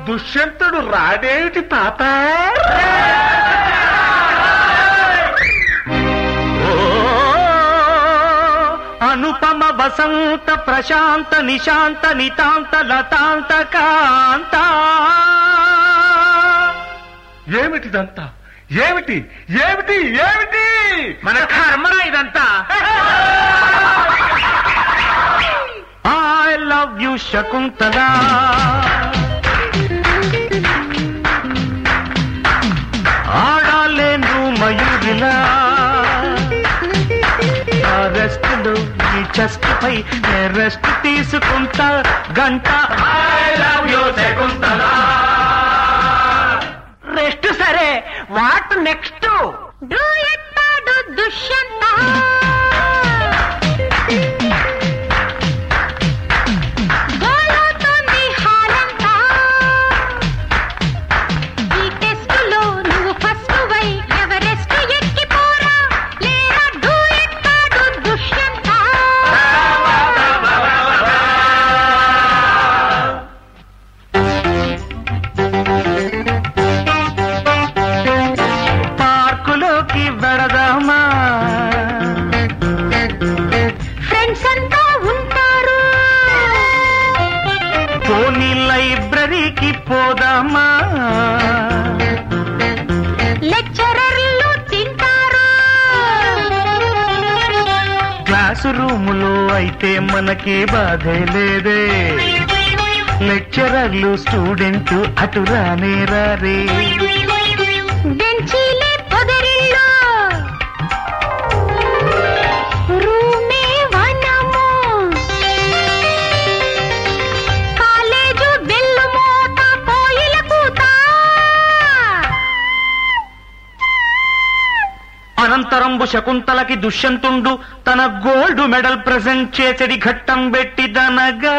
దుష్యంతుడు రాడేమిటి తాత ఓ అనుపమ వసంత ప్రశాంత నిశాంత నితాంత లతాంత కాంత ఏమిటిదంతా ఏమిటి ఏమిటి ఏమిటి మన కర్మరా ఇదంతా ఐ లవ్ యు శకుంతల ఆడాలేను మయూరిలా రెస్ట్ లో నీ చెస్ట్ పై రెస్ట్ తీసుకుంటా గంట I love you Shakuntala rest సరే వాట్ నెక్స్ట్ డూయెట్టాడు దుష్యంత గోలవుతోంది హాలంతా. ఈ టెస్టులో నువ్వు ఫస్ట్ వై ఎవరెస్ట్ ఎక్కిపోరా లేరా డూయెట్టాడు దుష్యంత పార్కులోకి వెడదామా ఫ్రెండ్స్ అంతా ఉంటారు పోనీ లైబ్రరీకి పోదామా లెక్చరర్లు తింటారు క్లాసు రూములో అయితే మనకి బాధే లేదే లెక్చరర్లు స్టూడెంట్ అటు రానే రారే బెంచీలే పొదరిల్లో రూమే వనము కాలేజు బెల్లు మోత కోయిల కూత అనంతరంబు శకుంతలకి దుష్యంతుండు తన గోల్డ్ మెడల్ ప్రజెంట్ చేసడి ఘట్టం పెట్టిదనగా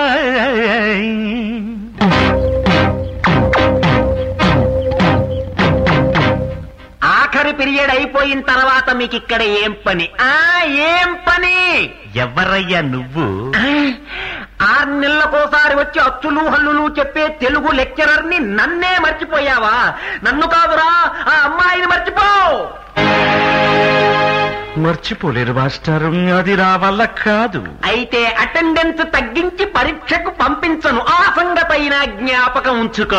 ఆఖరి పీరియడ్ అయిపోయిన తర్వాత మీకు ఇక్కడ ఏం పని ఆ ఏం పని ఎవరయ్యా నువ్వు ఆరు నెలలకోసారి వచ్చి అచ్చులు హల్లులు చెప్పే తెలుగు లెక్చరర్ ని నన్నే మర్చిపోయావా నన్ను కాదురా ఆ అమ్మాయిని మర్చిపో మర్చిపోలేరు మాస్టారు అది నా వల్ల కాదు అయితే అటెండెన్స్ తగ్గించి పరీక్షకు పంపించను ఆ సంగతైనా జ్ఞాపకం ఉంచుకో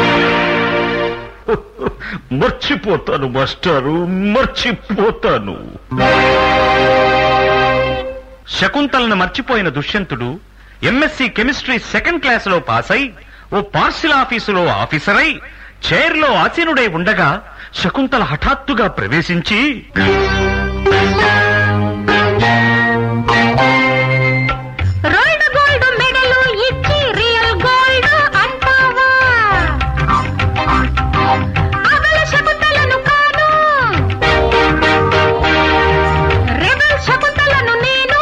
మర్చిపోతాను మాస్టారు మర్చిపోతాను శకుంతలను మర్చిపోయిన దుష్యంతుడు ఎంఎస్సి కెమిస్ట్రీ సెకండ్ క్లాస్ లో పాస్ అయి ఓ పార్సిల్ ఆఫీసులో ఆఫీసర్ అయి చైర్లో ఆసీనుడై ఉండగా శకుంతల హఠాత్తుగా ప్రవేశించి రోల్డ్ గోల్డ్ మెడలు ఇచ్చి రియల్ గోల్డ్ అంటావా అగల శకుతలను కాను రెబల్ శకుతలను నేను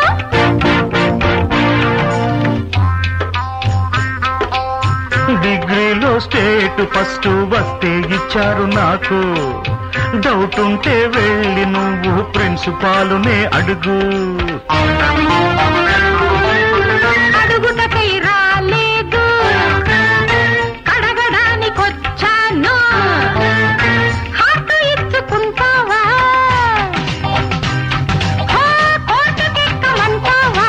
డిగ్రీలో స్టేట్ ఫస్ట్ వస్తే ఇచ్చారు నాకు డౌట్ ఉంటే వెళ్ళి నువ్వు ప్రిన్సిపాలునే అడుగు అడుగుటకై రాలేదు కడగడానికొచ్చాను హార్ట్ ఇచ్చుకుంటావా హో, కోర్టుకెక్కమంటావా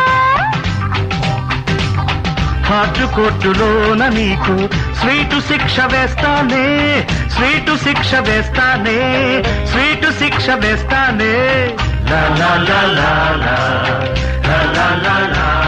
హార్ట్ కోర్టులోన నీకు స్వీటు శిక్ష వేస్తానే స్వీటు శిక్ష వేస్తానే స్వీటు శిక్ష వేస్తానే లా లా లా లా లా లా లా లా లా